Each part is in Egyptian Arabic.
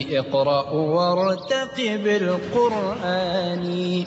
اقرأ وارتقب القرآن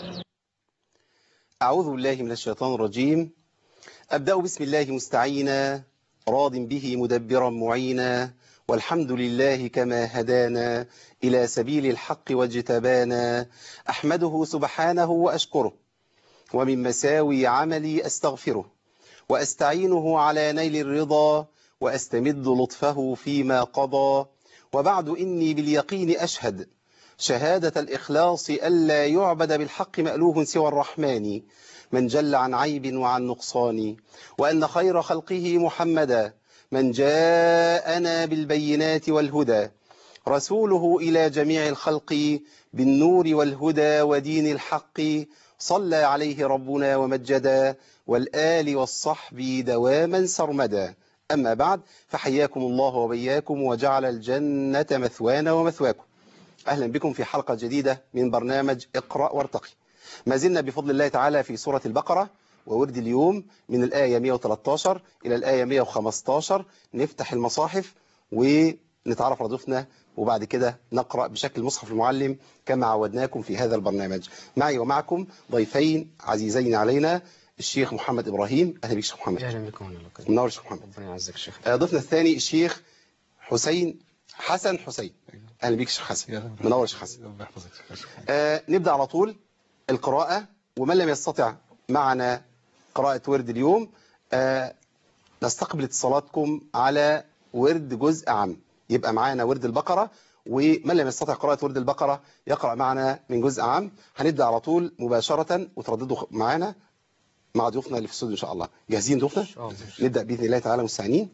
أعوذ بالله من الشيطان الرجيم أبدأ بسم الله مستعينا راض به مدبرا معينا والحمد لله كما هدانا إلى سبيل الحق واجتبانا أحمده سبحانه وأشكره ومن مساوي عملي أستغفره وأستعينه على نيل الرضا وأستمد لطفه فيما قضى وبعد إني باليقين أشهد شهادة الإخلاص ألا يعبد بالحق مألوه سوى الرحمن من جل عن عيب وعن نقصان وأن خير خلقه محمدا من جاءنا بالبينات والهدى رسوله إلى جميع الخلق بالنور والهدى ودين الحق صلى عليه ربنا ومجدا والآل والصحب دواما سرمدا أما بعد فحياكم الله وبياكم وجعل الجنة مثوانا ومثواكم أهلا بكم في حلقة جديدة من برنامج اقرأ وارتقي ما زلنا بفضل الله تعالى في سورة البقرة وورد اليوم من الآية 113 إلى الآية 115 نفتح المصاحف ونتعرف على ضيوفنا وبعد كده نقرأ بشكل مصحف المعلم كما عودناكم في هذا البرنامج معي ومعكم ضيفين عزيزين علينا الشيخ محمد إبراهيم أهلا بك شيخ محمد اهلا بكم الله يكرمك. منور شيخ محمد ربنا يعزك شيخ آه، ضيفنا الثاني الشيخ حسين حسن حسين أهلا بك شيخ حسن منور شيخ حسن الله يحفظك شيخ. آه، نبدأ على طول القراءة ومن لم يستطع معنا قراءة ورد اليوم آه، نستقبل اتصالاتكم على ورد جزء عام يبقى معانا ورد البقرة ومن لم يستطع قراءة ورد البقرة يقرأ معنا من جزء عام هنبدأ على طول مباشرة وترددوا معنا مع ضيوفنا اللي في الاستوديو إن شاء الله جاهزين ضيوفنا؟ إن شاء الله. نبدأ بإذن الله تعالى مستعينين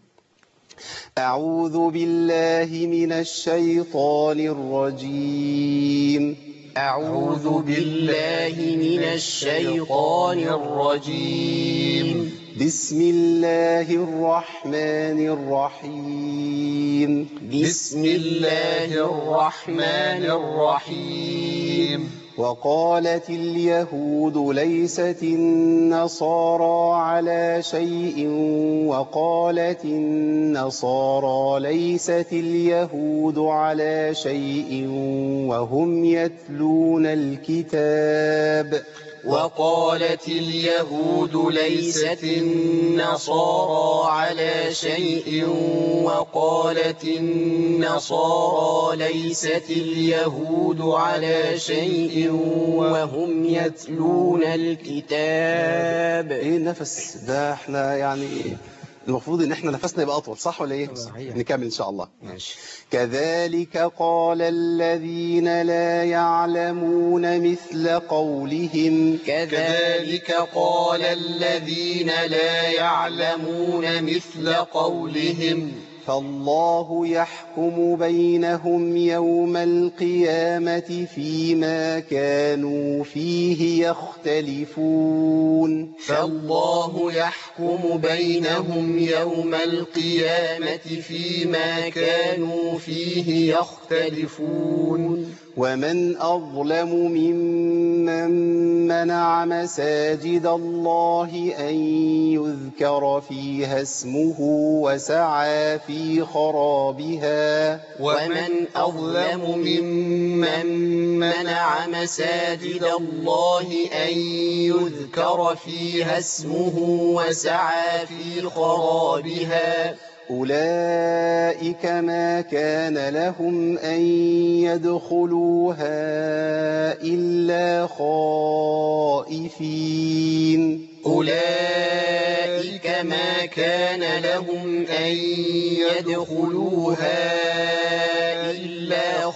أعوذ بالله من الشيطان الرجيم أعوذ بالله من الشيطان الرجيم بسم الله الرحمن الرحيم بسم الله الرحمن الرحيم وقالت اليهود ليست النصارى على شيء وقالت النصارى ليست اليهود على شيء وهم يتلون الكتاب وقالت اليهود ليست النصارى على شيء وقالت النصارى ليست اليهود على شيء وهم يتلون الكتاب ايه النفس ده احنا يعني المفروض ان احنا نفسنا يبقى اطول صح ولا ايه صحيح. نكمل ان شاء الله ماشي كذلك قال الذين لا يعلمون مثل قولهم كذلك قال الذين لا يعلمون مثل قولهم فالله يحكم بينهم يوم القيامة فيما كانوا فيه يختلفون فالله يحكم بينهم يوم القيامة فيما كانوا فيه يختلفون ومن أظلم ممن منع مساجد الله أن يذكر فيها اسمه وسعى في خرابها ومن أظلم ممن منع مساجد الله أن يذكر فيها اسمه وسعى في خرابها أولئك ما كان لهم أن يدخلوها إلا خائفين أولئك ما كان لهم أن يدخلوها إلا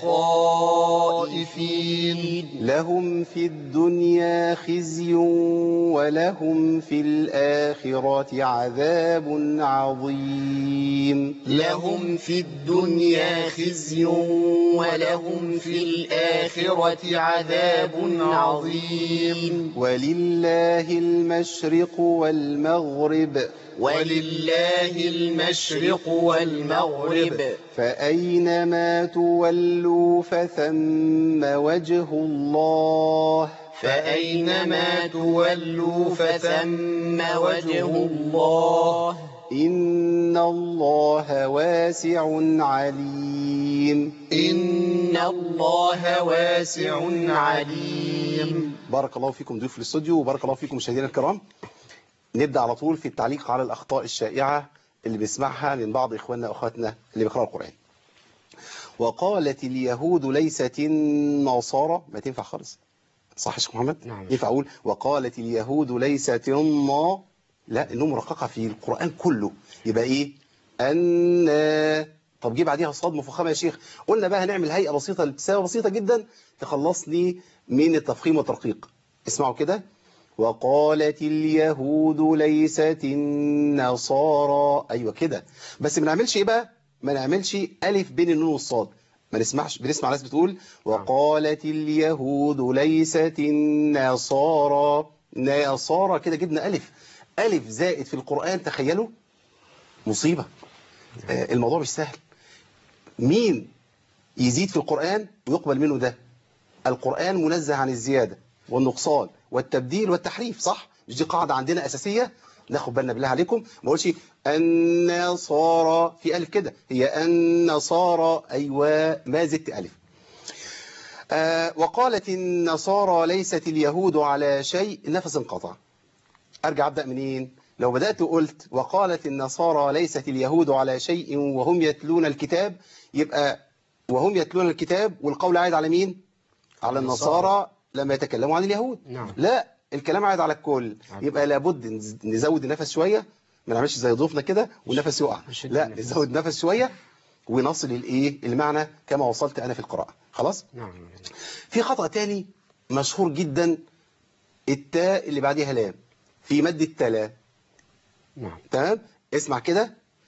خائفين لهم في الدنيا خزي ولهم في الآخرة عذاب عظيم لهم في الدنيا خزي ولهم في الآخرة عذاب عظيم ولله المشرق والمغرب ولله المشرق والمغرب فأينما تولوا فثم وجه الله فأينما تولوا فثم وجه الله إن الله واسع عليم إن الله واسع عليم بارك الله فيكم ضيوف الاستوديو وبارك الله فيكم مشاهدينا الكرام نبدأ على طول في التعليق على الأخطاء الشائعة اللي بنسمعها من بعض إخواننا وأخواتنا اللي بيقرأوا القرآن وقالت اليهود ليست النصارى ما تنفع خالص صح يا شيخ محمد نعم. ينفع أقول وقالت اليهود ليست النا لا النون مرققة في القرآن كله يبقى إيه أن طب جه بعديها صاد مفخمة يا شيخ قلنا بقى هنعمل هيئة بسيطة الابتسامة بسيطة جدا تخلصني من التفخيم والترقيق اسمعوا كده وقالت اليهود ليست النصارى ايوه كده بس ما نعملش ايه بقى ما نعملش الف بين النون والصاد ما نسمعش بنسمع ناس بتقول وقالت اليهود ليست النصارى نصارى كده جبنا الف الف زائد في القرآن تخيلوا مصيبة آه، الموضوع مش سهل مين يزيد في القرآن ويقبل منه ده القرآن منزه عن الزيادة والنقصان والتبديل والتحريف صح مش دي قاعدة عندنا أساسية ناخد بالنا بالله عليكم ما اقولش النصارى في ألف كده هي النصارى أيوة ما زدت ألف آه وقالت النصارى ليست اليهود على شيء نفس انقطع أرجع أبدأ منين لو بدأت وقلت وقالت النصارى ليست اليهود على شيء وهم يتلون الكتاب يبقى وهم يتلون الكتاب والقول عائد على مين على النصارى لما يتكلموا عن اليهود نعم. لا الكلام عائد على الكل على يبقى لابد نز- نزود النفس شوية ما نعملش زي ضيوفنا كده والنفس يقع نشد لا النفس. نزود نفس شوية ونصل الايه المعنى كما وصلت انا في القراءة خلاص نعم في خطأ تاني مشهور جدا التاء اللي بعديها لام في مد التلا نعم تمام اسمع كده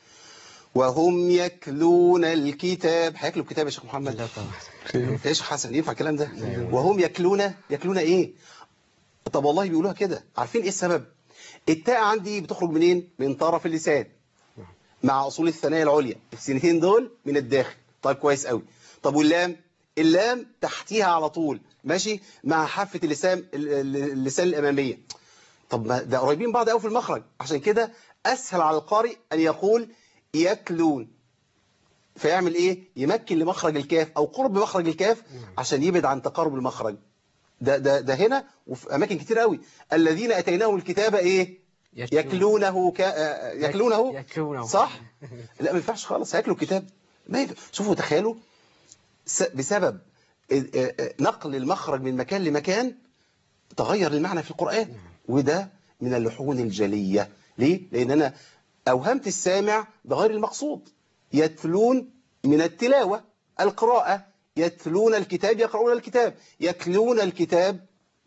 وهم يكلون الكتاب هياكلوا الكتاب يا شيخ محمد لا طبعا ايش حسن ينفع الكلام ده وهم يكلون يكلون ايه طب والله بيقولوها كده عارفين ايه السبب التاء عندي بتخرج منين من طرف اللسان مع اصول الثنايا العليا السنتين دول من الداخل طيب كويس قوي طب واللام اللام تحتيها على طول ماشي مع حافه اللسان ال- ال- اللسان الاماميه طب ما ده قريبين بعض قوي في المخرج عشان كده اسهل على القارئ ان يقول يكلون فيعمل ايه يمكن لمخرج الكاف او قرب مخرج الكاف عشان يبعد عن تقارب المخرج ده ده ده هنا وفي اماكن كتير قوي الذين اتيناهم الكتاب ايه يكلونه ك... آه، يكلونه يكلونه صح لا ما ينفعش خالص هياكلوا الكتاب ما ينفع. شوفوا تخيلوا س... بسبب آه، آه، آه، نقل المخرج من مكان لمكان تغير المعنى في القرآن وده من اللحون الجلية ليه؟ لأن أنا أوهمت السامع بغير المقصود يتلون من التلاوة القراءة يتلون الكتاب يقرؤون الكتاب يتلون الكتاب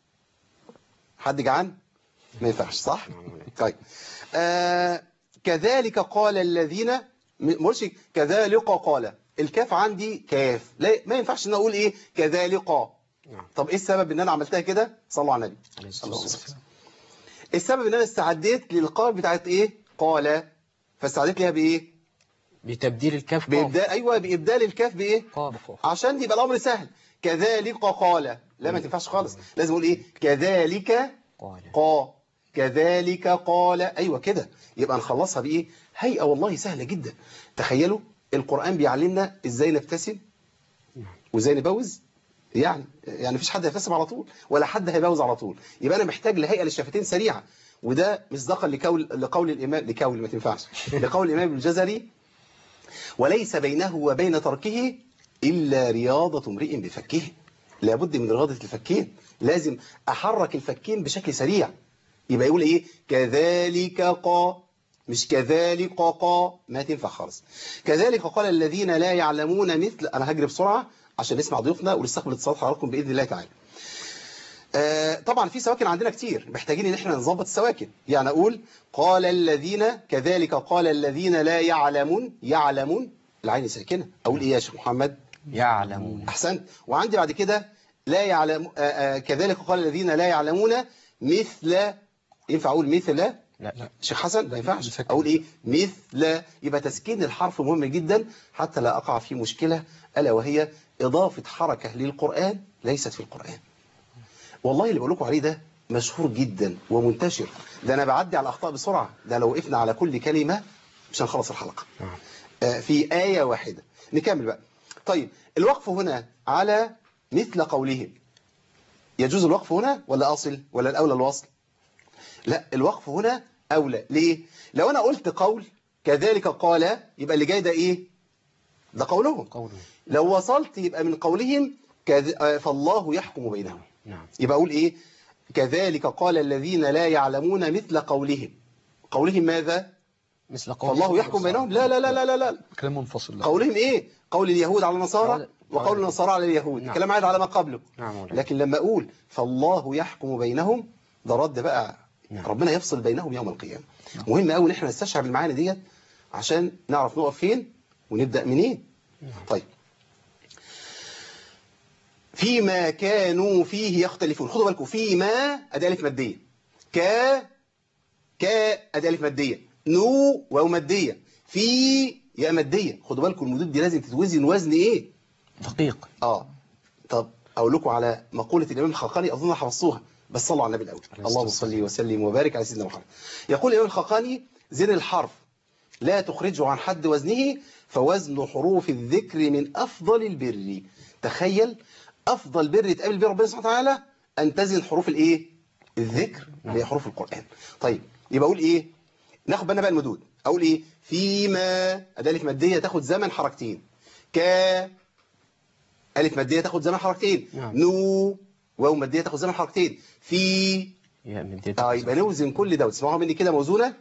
حد جعان؟ ما ينفعش صح؟ طيب آه كذلك قال الذين م- مش كذلك قال الكاف عندي كاف لا ما ينفعش ان اقول ايه كذلك نعم. طب ايه السبب ان انا عملتها كده صلوا على النبي عليه الصلاة اللهم والسلام. صل وسلم. السبب ان انا استعديت للقاف بتاعت ايه قال فاستعديت ليها بايه بتبديل الكاف قاف بابدال ايوه بابدال الكاف بايه قاف عشان يبقى الامر سهل كذلك قال لا ما تنفعش خالص لازم اقول ايه كذلك قال قا كذلك قال أيوة كده يبقى نخلصها بإيه هيئة والله سهلة جدا تخيلوا القرآن بيعلمنا إزاي نبتسم وإزاي نبوز يعني يعني مفيش حد هيبتسم على طول ولا حد هيبوز على طول يبقى أنا محتاج لهيئة للشفتين سريعة وده مصداقا لقول لقول الإمام لقول ما تنفعش لقول الإمام الجزري وليس بينه وبين تركه إلا رياضة امرئ بفكه لابد من رياضة الفكين لازم أحرك الفكين بشكل سريع يبقى يقول إيه كذلك قا مش كذلك قا ما تنفع خالص كذلك قال الذين لا يعلمون مثل أنا هجري بسرعة عشان نسمع ضيوفنا ونستقبل اتصالات حضراتكم بإذن الله تعالى آه، طبعا في سواكن عندنا كتير محتاجين ان احنا نظبط السواكن يعني اقول قال الذين كذلك قال الذين لا يعلمون يعلمون العين ساكنه اقول ايه يا شيخ محمد يعلمون احسنت وعندي بعد كده لا يعلم آه، آه، كذلك قال الذين لا يعلمون مثل ينفع اقول مثل لا شيخ حسن ما ينفعش اقول ايه مثل يبقى تسكين الحرف مهم جدا حتى لا اقع في مشكله الا وهي اضافه حركه للقران ليست في القران والله اللي بقول لكم عليه ده مشهور جدا ومنتشر ده انا بعدي على الاخطاء بسرعه ده لو وقفنا على كل كلمه مش هنخلص الحلقة نعم. آه، في آية واحدة نكمل بقى طيب الوقف هنا على مثل قولهم يجوز الوقف هنا ولا أصل ولا الأولى الوصل لا الوقف هنا أولى ليه لو أنا قلت قول كذلك قال يبقى اللي جاي ده إيه ده قولهم قوله لو وصلت يبقى من قولهم كذ... آه، فالله يحكم بينهم نعم يبقى أقول إيه كذلك قال الذين لا يعلمون مثل قولهم قولهم ماذا مثل قوله فالله يحكم بينهم لا لا لا لا لا, لا. كلام منفصل لا. قولهم إيه قول اليهود على النصارى قول- وقول النصارى على اليهود نعم. كلام عاد على ما قبله نعم مولانا. لكن لما أقول فالله يحكم بينهم ده رد بقى نعم. ربنا يفصل بينهم يوم القيامة مهم قوي ان احنا نستشعر المعاني ديت عشان نعرف نقف فين ونبدأ منين طيب فيما كانوا فيه يختلفون خدوا بالكم فيما أداة ألف مادية ك ك أداة ألف مادية نو واو مادية في ياء مادية خدوا بالكم المدود دي لازم تتوزن وزن إيه دقيق اه طب اقول لكم على مقولة الامام الخقاني اظن حفظتوها بس صلوا على النبي الاول اللهم صل وسلم وبارك على سيدنا محمد يقول الامام الخقاني زن الحرف لا تخرجه عن حد وزنه فوزن حروف الذكر من افضل البر تخيل افضل بر تقابل بيه ربنا سبحانه وتعالى ان تزن حروف الايه الذكر اللي هي حروف القران طيب يبقى اقول ايه ناخد بالنا بقى المدود اقول ايه فيما اداه ألف ماديه تاخد زمن حركتين ك ألف مادية تاخد زمن حركتين نعم. نو واو مادية تاخد زمن حركتين في يا من دي اه يبقى نوزن كل ده وتسمعوها مني كده موزونة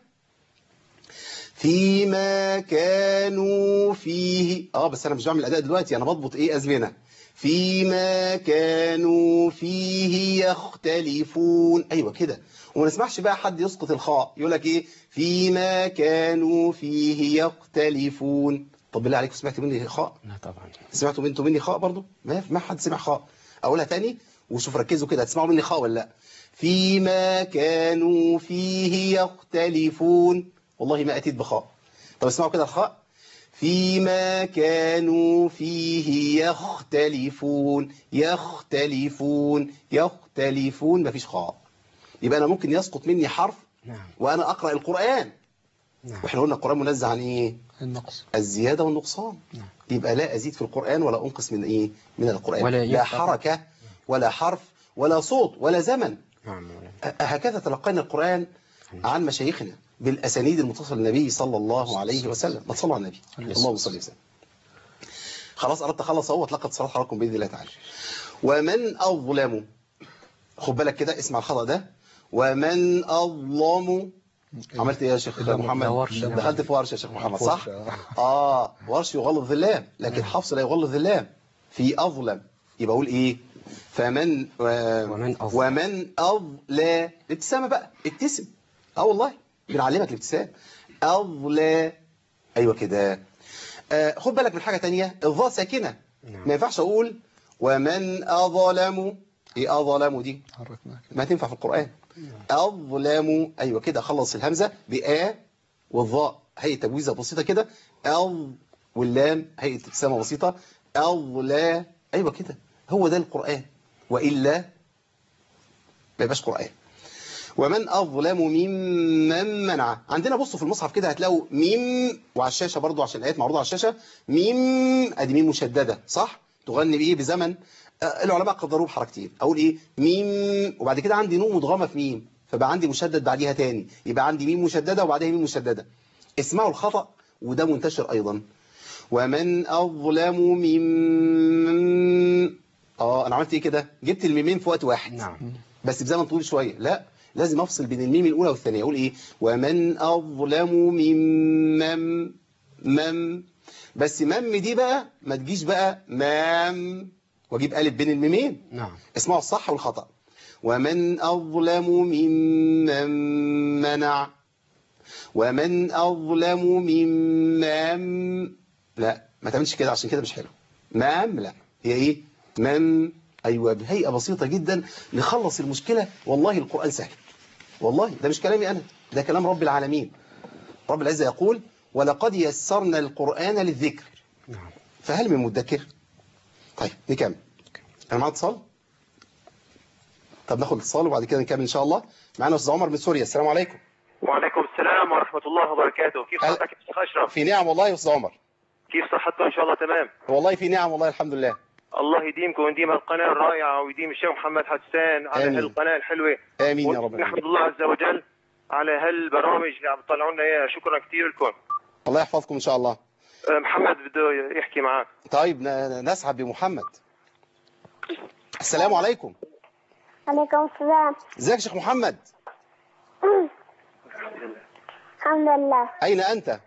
فيما كانوا فيه اه بس انا مش بعمل اداء دلوقتي انا بضبط ايه ازمنة فيما كانوا فيه يختلفون ايوه كده وما نسمعش بقى حد يسقط الخاء يقول لك ايه فيما كانوا فيه يختلفون طب بالله عليكم سمعت مني خاء لا طبعا سمعتوا انتوا مني خاء برضو ما ما حد سمع خاء اقولها تاني وشوف ركزوا كده هتسمعوا مني خاء ولا لا فيما كانوا فيه يختلفون والله ما اتيت بخاء طب اسمعوا كده الخاء فيما كانوا فيه يختلفون يختلفون يختلفون مفيش خاء يبقى انا ممكن يسقط مني حرف نعم وانا اقرا القران نعم واحنا قلنا القران منزه عن ايه النقص الزيادة والنقصان نعم. يبقى لا أزيد في القرآن ولا أنقص من إيه من القرآن ولا لا يبقى- حركة ولا حرف ولا صوت ولا زمن نعم مولانا. أ- هكذا تلقينا القرآن عن مشايخنا بالأسانيد المتصلة للنبي صلى الله عليه وسلم ما تصلوا على النبي اللهم صل وسلم خلاص قربت أخلص أهو واتلقت صلاة حضراتكم بإذن الله تعالى ومن أظلم خد بالك كده اسمع الخطأ ده ومن أظلم عملت ايه يا شيخ ده محمد ورش. دخلت في ورش يا شيخ محمد صح ورش. اه ورش يغلظ اللام لكن حفص لا يغلظ اللام في اظلم يبقى اقول ايه فمن آه ومن أظلم. ومن اظلى ابتسامه بقى ابتسم اه والله بنعلمك الابتسام اظلى ايوه كده آه خد بالك من حاجه تانية الظاء ساكنه نعم. ما ينفعش اقول ومن اظلم ايه اظلم دي حركنا كده ما تنفع في القرآن أظلم أيوة كده خلص الهمزة بآ والظاء هيئة تجويزة بسيطة كده أظ واللام هيئة ابتسامة بسيطة أظلا أيوة كده هو ده القرآن وإلا ما يبقاش قرآن ومن أظلم ممن منع عندنا بصوا في المصحف كده هتلاقوا ميم وعلى الشاشة برضو عشان الآيات معروضة على الشاشة ميم أدي ميم مشددة صح تغني بإيه بزمن آه، العلماء قدروه بحركتين أقول إيه ميم وبعد كده عندي نون مدغمة في ميم فبقى عندي مشدد بعديها تاني يبقى عندي ميم مشددة وبعدها ميم مشددة اسمعوا الخطأ وده منتشر أيضا ومن أظلم ممن اه انا عملت ايه كده جبت الميمين في وقت واحد نعم بس بزمن طويل شوية لا لازم افصل بين الميم الاولى والثانيه اقول ايه ومن اظلم ممن مم بس مم دي بقى ما تجيش بقى مام واجيب الف بين الميمين نعم اسمعوا الصح والخطأ ومن أظلم ممن منع ومن أظلم ممن لا ما تعملش كده عشان كده مش حلو مام لا هي ايه مم ايوه بهيئة بسيطة جدا نخلص المشكلة والله القرآن سهل والله ده مش كلامي انا ده كلام رب العالمين رب العزة يقول ولقد يسرنا القرآن للذكر نعم فهل من مدكر طيب نكمل انا معايا اتصال طب ناخد اتصال وبعد كده نكمل ان شاء الله معانا استاذ عمر من سوريا السلام عليكم وعليكم السلام السلام ورحمة الله وبركاته كيف هل- صحتك يا شيخ أشرف في نعم والله يا استاذ عمر كيف صحتكم إن شاء الله تمام والله في نعم والله الحمد لله الله يديمكم ويديم القناة الرائعة ويديم الشيخ محمد حسان على آمين. هالقناة الحلوة امين يا رب نحمد العالمين. الله عز وجل على هالبرامج اللي عم تطلعوا لنا اياها شكرا كثير لكم الله يحفظكم ان شاء الله أه، محمد بده يحكي معك طيب ن- نسعد بمحمد السلام عليكم عليكم السلام ازيك يا شيخ محمد الحمد لله اين انت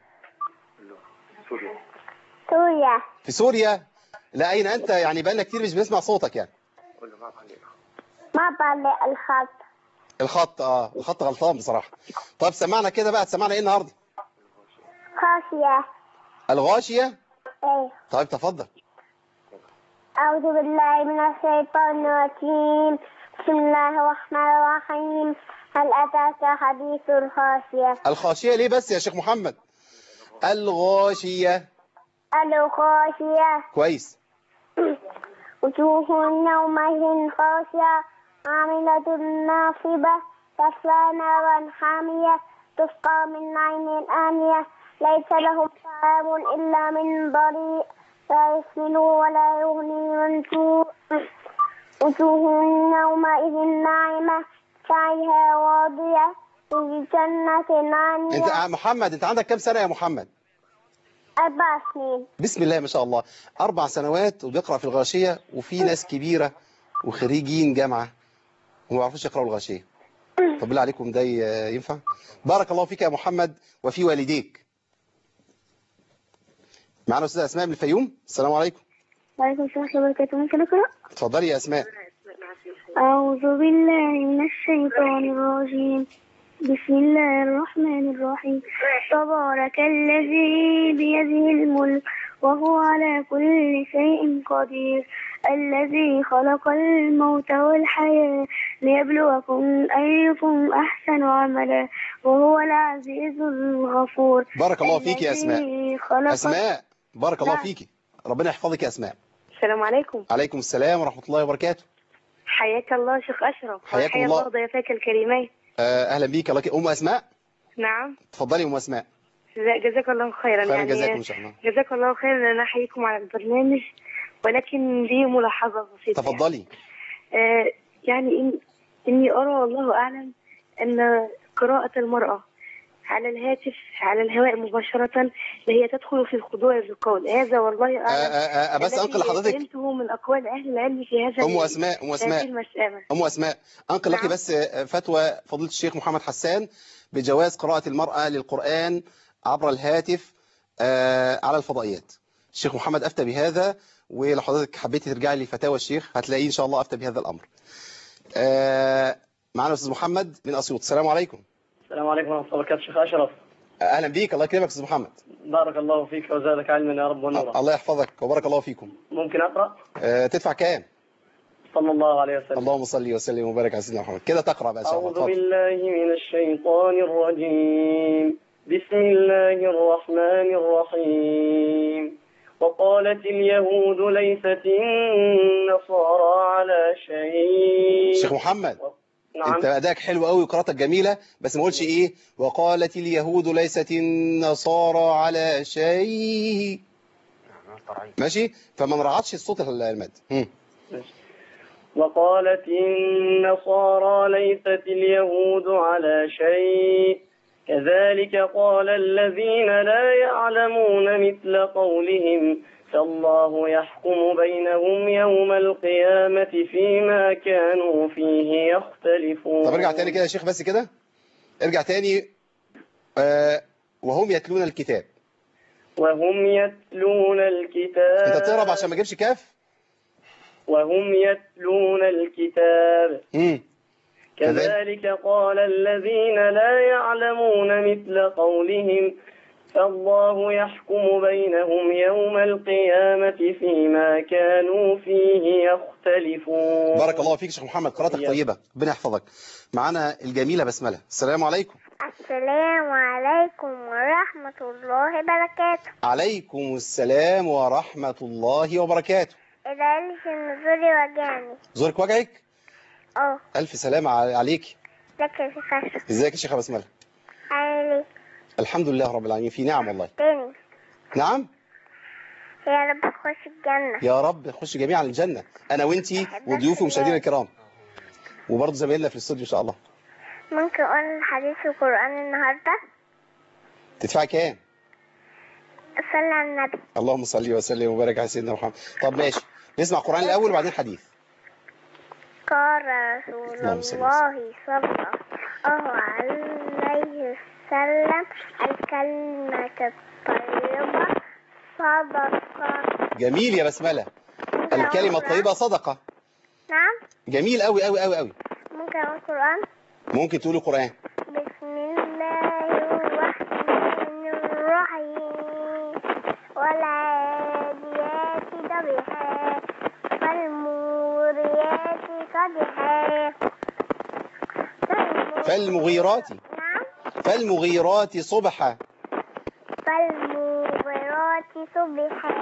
سوريا في سوريا لا اين انت يعني بقالنا كتير مش بنسمع صوتك يعني ما بعلق الخط الخط اه الخط غلطان بصراحه طيب سمعنا كده بقى تسمعنا ايه النهارده خاشية الغاشيه ايه طيب تفضل أعوذ بالله من الشيطان الرجيم بسم الله الرحمن الرحيم هل أتاك حديث الخاشية الخاشيه ليه بس يا شيخ محمد الغاشيه الخاشية كويس وجوه يومئذ خاشعة عاملة ناصبة تصلى نارا حامية تسقى من عين آنية ليس لهم طعام إلا من ضريع لا يسمن ولا يغني من جوع وجوه يومئذ ناعمة سعيها راضية في جنة انت عالية آه، محمد انت عندك كام سنه يا محمد أربع سنين بسم الله ما شاء الله اربع سنوات وبيقرا في الغاشيه وفي ناس كبيره وخريجين جامعه وما يعرفوش يقراوا الغاشيه طب بالله عليكم ده ي- ينفع بارك الله فيك يا محمد وفي والديك معنا استاذه اسماء من الفيوم السلام عليكم وعليكم السلام ورحمة الله وبركاته ممكن أقرأ؟ اتفضلي يا اسماء أعوذ بالله من الشيطان الرجيم بسم الله الرحمن الرحيم تبارك الذي بيده الملك وهو على كل شيء قدير الذي خلق الموت والحياة ليبلوكم أيكم أحسن عملا وهو العزيز الغفور بارك الله فيك يا اسماء الذي خلق اسماء بارك الله نعم. فيكي ربنا يحفظك يا اسماء السلام عليكم عليكم السلام ورحمه الله وبركاته حياك الله شيخ أشرف حياكم وحيا الله. الله ضيفك الكريمين آه، اهلا بيك الله يك- ام اسماء نعم اتفضلي يا ام اسماء جزا- جزاك الله خيرا خيرا يعني جزاكم ان شاء الله جزاك الله خيرا ان انا احييكم على البرنامج ولكن لي ملاحظه بسيطه تفضلي آه يعني إن اني ارى والله اعلم ان قراءه المراه على الهاتف على الهواء مباشرة هي تدخل في الخضوع بالقول هذا والله آه، أعلم آه، آه، بس الذي انقل لحضرتك فهمته من أقوال أهل العلم في هذا ام اسماء ام هذه اسماء المسألة ام اسماء انقل لك نعم. بس فتوى فضيله الشيخ محمد حسان بجواز قراءه المراه للقران عبر الهاتف آه، على الفضائيات الشيخ محمد افتى بهذا ولو حضرتك حبيتي ترجعي لفتاوى الشيخ هتلاقيه ان شاء الله افتى بهذا الامر آه، معنا استاذ محمد من اسيوط السلام عليكم السلام عليكم ورحمة الله وبركاته شيخ أشرف اهلا بيك الله يكرمك استاذ محمد بارك الله فيك وزادك علما يا رب ونورا الله يحفظك وبارك الله فيكم ممكن أقرأ آه، تدفع كام صلى الله عليه وسلم اللهم صل وسلم وبارك على سيدنا محمد كده تقرا بقى ان شاء الله أعوذ اتفضل بالله من الشيطان الرجيم بسم الله الرحمن الرحيم وقالت اليهود ليست النصارى على شيء شيخ محمد نعم انت ادائك حلو قوي وقراءتك جميله بس ما قلتش ايه وقالت اليهود ليست النصارى على شيء ماشي فما نرعتش الصوت المد هم. وقالت النصارى ليست اليهود على شيء كذلك قال الذين لا يعلمون مثل قولهم فالله يحكم بينهم يوم القيامة فيما كانوا فيه يختلفون طب ارجع تاني كده يا شيخ بس كده ارجع تاني آه وهم يتلون الكتاب وهم يتلون الكتاب انت بتقرا عشان ما اجيبش كاف وهم يتلون الكتاب امم كذلك قال الذين لا يعلمون مثل قولهم فالله يحكم بينهم يوم القيامة فيما كانوا فيه يختلفون بارك الله فيك يا شيخ محمد قراءتك إياك. طيبه ربنا يحفظك معانا الجميله بسمله السلام عليكم السلام عليكم ورحمة الله وبركاته عليكم السلام ورحمه الله وبركاته إذا ألف النزول وجاني زورك وجعك اه الف سلام عليك لك في كشف ازيك يا شيخه بسمله عالي الحمد لله رب العالمين في نعم والله تاني نعم يا رب تخش الجنة يا رب نخش جميعا الجنة أنا وإنتي وضيوفي ومشاهدينا الكرام وبرضه زمايلنا في الاستوديو إن شاء الله ممكن أقول حديث القرآن النهاردة تدفعي كام؟ صلى على النبي اللهم صل وسلم وبارك على سيدنا محمد طب ماشي نسمع القرآن الأول وبعدين حديث قال رسول اللهم صل الله صلى الله عليه وسلم الكلمة الطيبة صدقة جميل يا بسملة الكلمة الطيبة صدقة نعم جميل قوي قوي قوي قوي ممكن أقول القرآن ممكن تقولي قرآن بسم الله الرحمن الرحيم والعاديات ضبحا فالموريات قدحا فالمغيرات نعم فالمغيرات صبحا فالمغيرات صبحا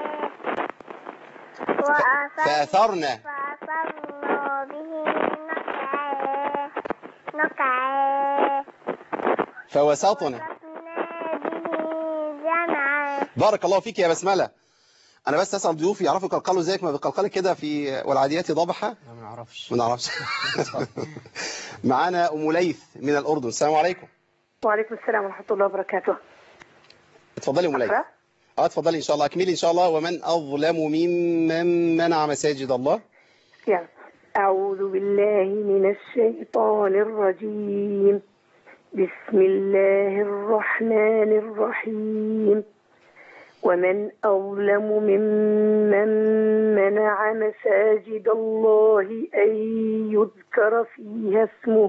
وأثر فأثرن فأثرنا به نقعا نقعا فوسطن وصفنا به جمعا بارك الله فيك يا بسملة أنا بس أسأل ضيوفي يعرفوا يقلقلوا زيك ما بيقلقلك كده في والعاديات ضبحة لا ما نعرفش ما نعرفش معانا أم ليث من الأردن السلام عليكم وعليكم السلام ورحمة الله وبركاته اتفضلي أم ليث أقرأ؟ اه اتفضلي إن شاء الله أكملي إن شاء الله ومن أظلم ممن منع مساجد الله يلا. أعوذ بالله من الشيطان الرجيم بسم الله الرحمن الرحيم ومن أظلم ممن منع مساجد الله أن يذكر فيها اسمه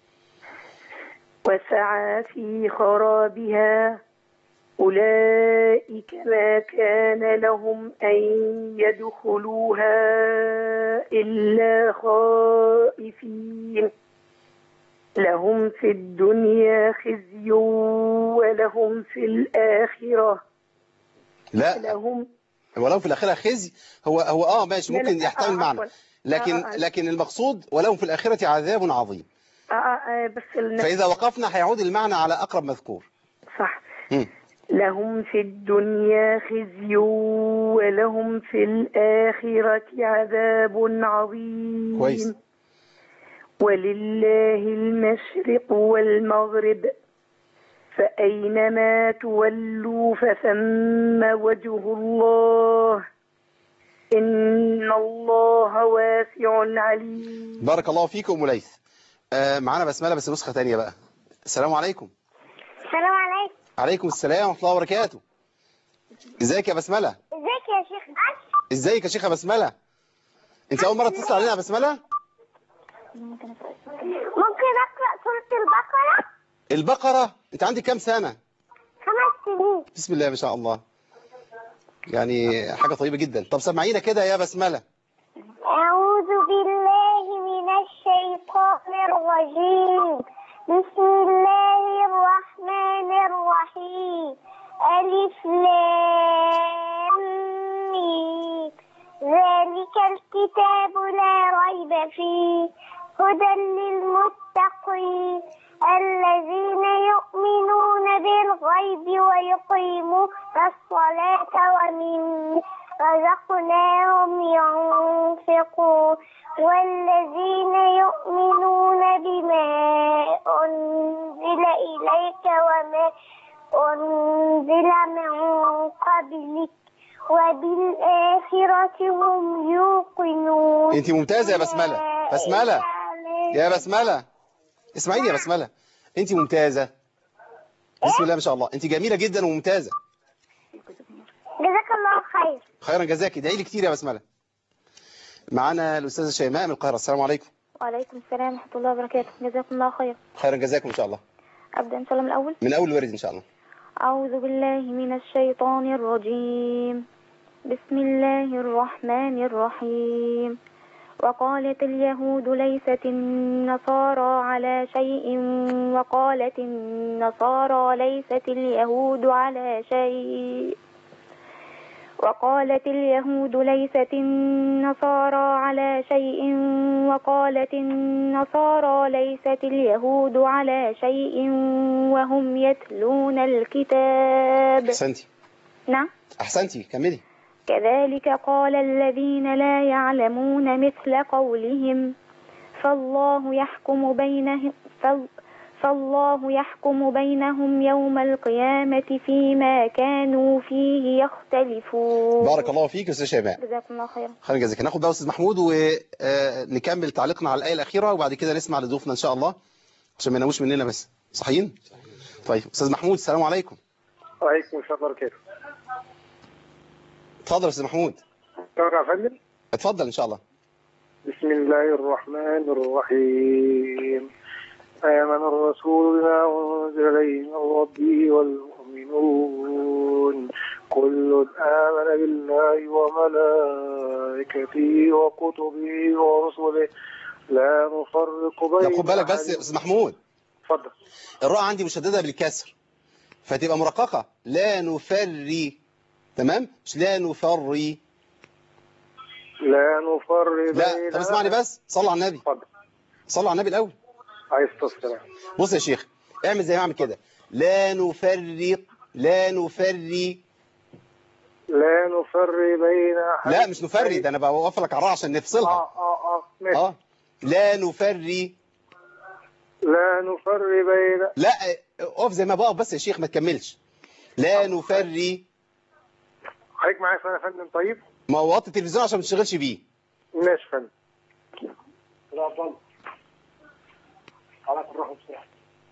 وسعى في خرابها أولئك ما كان لهم أن يدخلوها إلا خائفين لهم في الدنيا خزي ولهم في الآخرة لا لهم ولو في الآخرة خزي هو هو اه ماشي لا، لا، ممكن يحتمل آه، معنى عفواً. لكن آه، آه. لكن المقصود ولهم في الآخرة عذاب عظيم آه آه بس الناس فإذا وقفنا هيعود المعنى على أقرب مذكور صح مم. لهم في الدنيا خزي ولهم في الآخرة عذاب عظيم كويس. ولله المشرق والمغرب فأينما تولوا فثم وجه الله إن الله واسع عليم بارك الله فيك أم ليث آه معانا بسملة بس نسخة تانية بقى السلام عليكم السلام عليكم عليكم السلام ورحمة الله وبركاته ازيك يا بسملة ازيك يا شيخ أش ازيك يا شيخة بسملة انت أول مرة تتصل علينا يا بسملة ممكن أقرأ سورة البقرة البقرة انت عندك كام سنة خمس سنين بسم الله ما شاء الله يعني حاجة طيبة جدا طب سمعينا كده يا بسملة أعوذ بالله من الشيطان الرجيم بسم الله الرحمن الرحيم ألف لام ميم ذلك الكتاب لا ريب فيه هدى للمتقين الذين يؤمنون بالغيب ويقيمون الصلاة ومما رزقناهم ينفقون والذين يؤمنون بما أنزل إليك وما أنزل من قبلك وبالآخرة هم يوقنون انت ممتازة يا بسملة بسملة يا بسملة اسمعيني يا بسملة انت ممتازة بسم الله ما شاء الله انت جميلة جدا وممتازة جزاك الله خير خيرا جزاك ادعي لي كتير يا بسملة معانا الأستاذة شيماء من القاهرة السلام عليكم وعليكم السلام ورحمة الله وبركاته جزاكم الله خير خيرا جزاكم إن شاء الله أبدأ إن شاء الله من الأول من أول ورد إن شاء الله أعوذ بالله من الشيطان الرجيم بسم الله الرحمن الرحيم وقالت اليهود ليست النصارى على شيء وقالت النصارى ليست اليهود على شيء وقالت اليهود ليست النصارى على شيء وقالت النصارى ليست اليهود على شيء وهم يتلون الكتاب احسنتي نعم احسنتي كملي كذلك قال الذين لا يعلمون مثل قولهم فالله يحكم بينهم فال فالله يحكم بينهم يوم القيامة فيما كانوا فيه يختلفون بارك الله فيك يا استاذ شيماء جزاكم الله خيرا خير جزاك ناخد بقى استاذ محمود ونكمل تعليقنا على الايه الاخيره وبعد كده نسمع لضيوفنا ان شاء الله عشان ما يناموش مننا بس صحيين طيب استاذ محمود السلام عليكم وعليكم السلام ورحمة الله اتفضل يا استاذ محمود وبركاته يا فندم اتفضل ان شاء الله بسم الله الرحمن الرحيم آمن الرسول بما أنزل إليه من ربه والمؤمنون كل آمن بالله وملائكته وكتبه ورسله لا نفرق بين لا خد بالك بس أحد- يا استاذ محمود اتفضل الراء عندي مشدده بالكسر فتبقى مرققه لا نفري تمام مش لا نفري لا نفرق لا بين طب اسمعني بس صلى على النبي اتفضل صلى على النبي الاول عايز تصل بص يا شيخ اعمل زي ما اعمل كده لا نفرق لا نفري لا نفرق بين أحد لا مش نفري ده انا بوقف لك على الراء عشان نفصلها اه اه اه ماشي اه لا نفري لا نفرق بين لا اقف زي ما بقف بس يا شيخ ما تكملش لا نفري حضرتك معايا يا فندم طيب ما هو وطي التلفزيون عشان ما تشتغلش بيه ماشي يا فندم لا اتفضل خلاص نروح بسرعه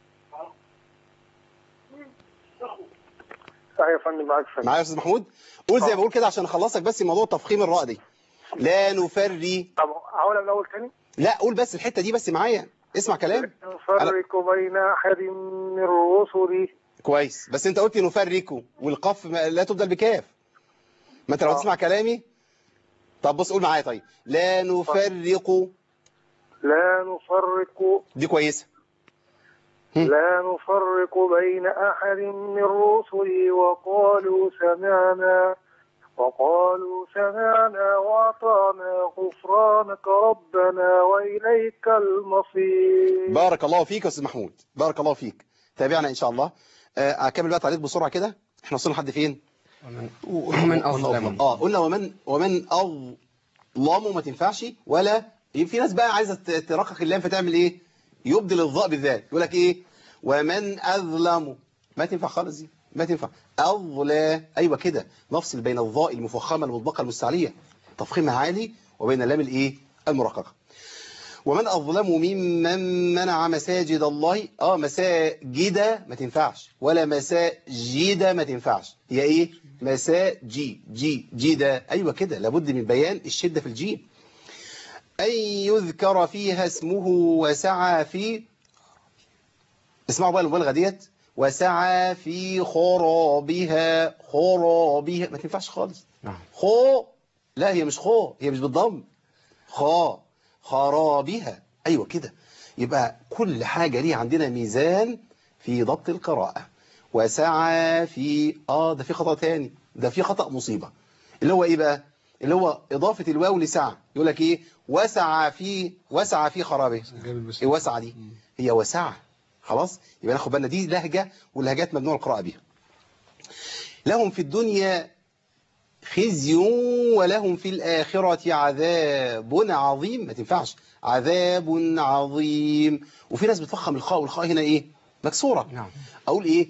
ايوه يا فندم معاك يا فندم معايا يا استاذ محمود قول زي ما بقول كده عشان اخلصك بس موضوع تفخيم الراء دي لا نفري طب اقولها من الاول تاني لا قول بس الحته دي بس معايا اسمع كلام نفرق بين احد من رسله كويس بس انت قلت نفرك والقف ما- لا تبدل بكاف ما انت لو آه. تسمع كلامي طب بص قول معايا طيب لا نفرق لا نفرق دي كويسه هم. لا نفرق بين احد من رسله وقالوا سمعنا وقالوا سمعنا واطعنا غفرانك ربنا واليك المصير بارك الله فيك يا استاذ محمود بارك الله فيك تابعنا ان شاء الله آه، اكمل بقى تعليق بسرعه كده احنا وصلنا لحد فين ومن, ومن أظلم اه قلنا ومن ومن اظلم ما تنفعش ولا في ناس بقى عايزه ت- ترقق اللام فتعمل ايه يبدل الضاء بالذات يقول لك ايه ومن اظلم ما تنفع خالص دي ما تنفع اظلا ايوه كده نفصل بين الضاء المفخمه المطبقه المستعليه تفخيمها عالي وبين اللام الايه المرققه ومن أظلم ممن منع مساجد الله اه مساجد ما تنفعش ولا مساجد ما تنفعش هي ايه مساجي جي جيدا ايوه كده لابد من بيان الشدة في الجيم أن يذكر فيها اسمه وسعى في اسمعوا بقى المبالغة ديت وسعى في خرابها خرابها ما تنفعش خالص نعم خو لا هي مش خو هي مش بالضم خا خرابها أيوة كده يبقى كل حاجة ليه عندنا ميزان في ضبط القراءة وسعى في آه ده في خطأ تاني ده في خطأ مصيبة اللي هو إيه بقى اللي هو إضافة الواو لسعى يقول لك إيه وسعى في وسعى في خرابه إيه وسعى دي هي وسعى خلاص يبقى ناخد بالنا دي لهجة واللهجات ممنوع القراءة بيها لهم في الدنيا خزي ولهم في الآخرة عذاب عظيم ما تنفعش عذاب عظيم وفي ناس بتفخم الخاء والخاء هنا ايه مكسورة نعم اقول ايه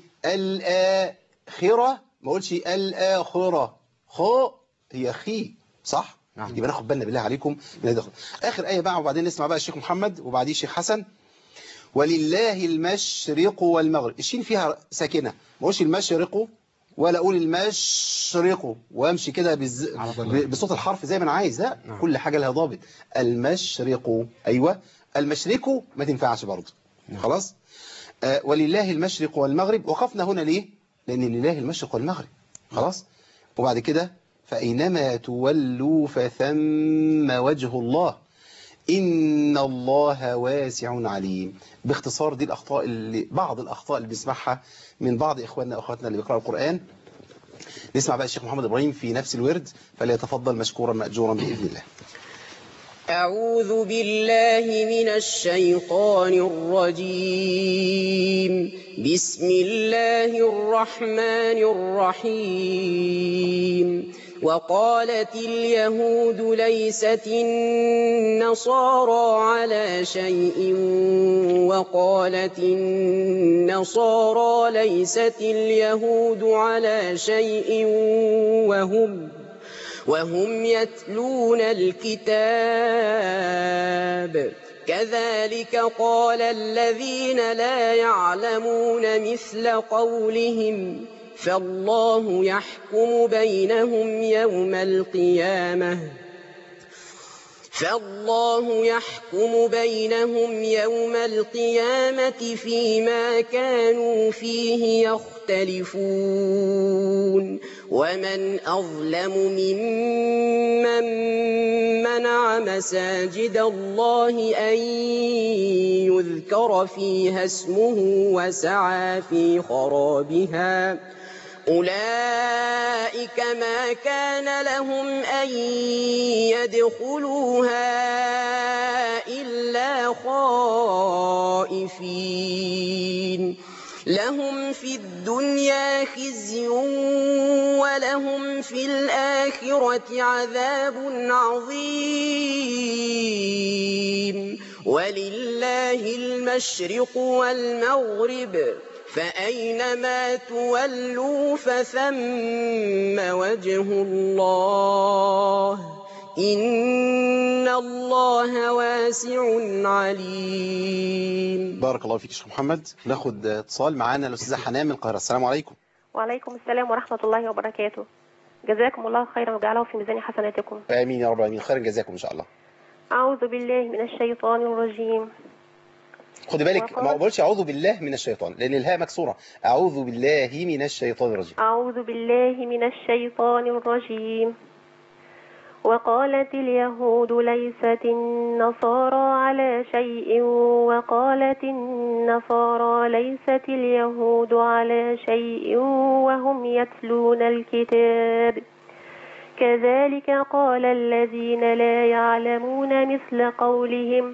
الآخرة ما اقولش الآخرة خاء هي خي صح نعم. يبقى ناخد بالنا بالله عليكم من هذا. اخر آية بقى وبعدين نسمع بقى الشيخ محمد وبعديه الشيخ حسن ولله المشرق والمغرب الشين فيها ساكنة ما اقولش المشرق ولا اقول المشرق وامشي كده بز... ب- بصوت الحرف زي ما انا عايز لا نعم. كل حاجة لها ضابط المشرق ايوه المشرق ما تنفعش برضه خلاص آه ولله المشرق والمغرب وقفنا هنا ليه لان لله المشرق والمغرب خلاص وبعد كده فاينما تولوا فثم وجه الله إن الله واسع عليم باختصار دي الأخطاء اللي بعض الأخطاء اللي بنسمعها من بعض إخواننا وأخواتنا اللي بيقرأوا القرآن نسمع بقى الشيخ محمد إبراهيم في نفس الورد فليتفضل مشكورا مأجورا بإذن الله أعوذ بالله من الشيطان الرجيم بسم الله الرحمن الرحيم وقالت اليهود ليست النصارى على شيء وقالت النصارى ليست اليهود على شيء وهم وهم يتلون الكتاب كذلك قال الذين لا يعلمون مثل قولهم فالله يحكم بينهم يوم القيامة فالله يحكم بينهم يوم القيامة فيما كانوا فيه يختلفون ومن أظلم ممن منع مساجد الله أن يذكر فيها اسمه وسعى في خرابها أولئك ما كان لهم أن يدخلوها إلا خائفين لهم في الدنيا خزي ولهم في الآخرة عذاب عظيم ولله المشرق والمغرب فأينما تولوا فثم وجه الله إن الله واسع عليم بارك الله فيك يا شيخ محمد ناخد اتصال معانا الأستاذة حنان من القاهرة السلام عليكم وعليكم السلام ورحمة الله وبركاته جزاكم الله خيرا وجعله في ميزان حسناتكم آمين يا رب العالمين خيرا جزاكم إن شاء الله أعوذ بالله من الشيطان الرجيم خدي بالك ما أقولش أعوذ بالله من الشيطان لأن الهاء مكسورة أعوذ بالله من الشيطان الرجيم أعوذ بالله من الشيطان الرجيم وقالت اليهود ليست النصارى على شيء وقالت النصارى ليست اليهود على شيء وهم يتلون الكتاب كذلك قال الذين لا يعلمون مثل قولهم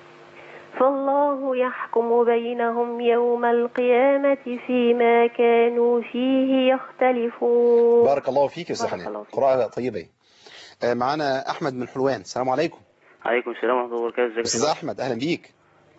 فالله يحكم بينهم يوم القيامة فيما كانوا فيه يختلفون بارك الله فيك يا أستاذ بارك حنان الله فيك. قراءة طيبة آه، معانا أحمد من حلوان السلام عليكم عليكم السلام ورحمة الله وبركاته ازيك يا أستاذ شيخ؟ أحمد أهلا بيك